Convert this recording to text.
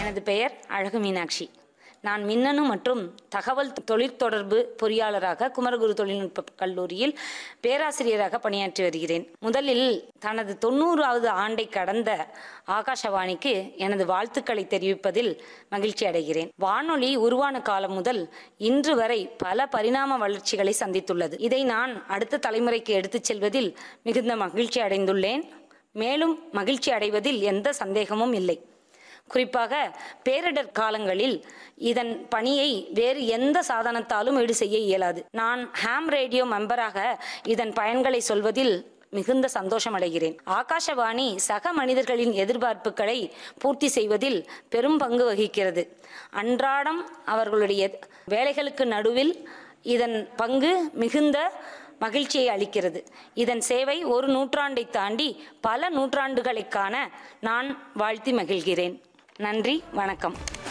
எனது பெயர் அழகு மீனாட்சி நான் மின்னணு மற்றும் தகவல் தொழிற்தொடர்பு பொறியாளராக குமரகுரு தொழில்நுட்ப கல்லூரியில் பேராசிரியராக பணியாற்றி வருகிறேன் முதலில் தனது தொண்ணூறாவது ஆண்டை கடந்த ஆகாஷவாணிக்கு எனது வாழ்த்துக்களை தெரிவிப்பதில் மகிழ்ச்சி அடைகிறேன் வானொலி உருவான காலம் முதல் இன்று வரை பல பரிணாம வளர்ச்சிகளை சந்தித்துள்ளது இதை நான் அடுத்த தலைமுறைக்கு எடுத்துச் செல்வதில் மிகுந்த மகிழ்ச்சி அடைந்துள்ளேன் மேலும் மகிழ்ச்சி அடைவதில் எந்த சந்தேகமும் இல்லை குறிப்பாக பேரிடர் காலங்களில் இதன் பணியை வேறு எந்த சாதனத்தாலும் ஈடு செய்ய இயலாது நான் ஹாம் ரேடியோ மெம்பராக இதன் பயன்களை சொல்வதில் மிகுந்த சந்தோஷம் அடைகிறேன் ஆகாஷவாணி சக மனிதர்களின் எதிர்பார்ப்புகளை பூர்த்தி செய்வதில் பெரும் பங்கு வகிக்கிறது அன்றாடம் அவர்களுடைய வேலைகளுக்கு நடுவில் இதன் பங்கு மிகுந்த மகிழ்ச்சியை அளிக்கிறது இதன் சேவை ஒரு நூற்றாண்டை தாண்டி பல நூற்றாண்டுகளைக் காண நான் வாழ்த்தி மகிழ்கிறேன் நன்றி வணக்கம்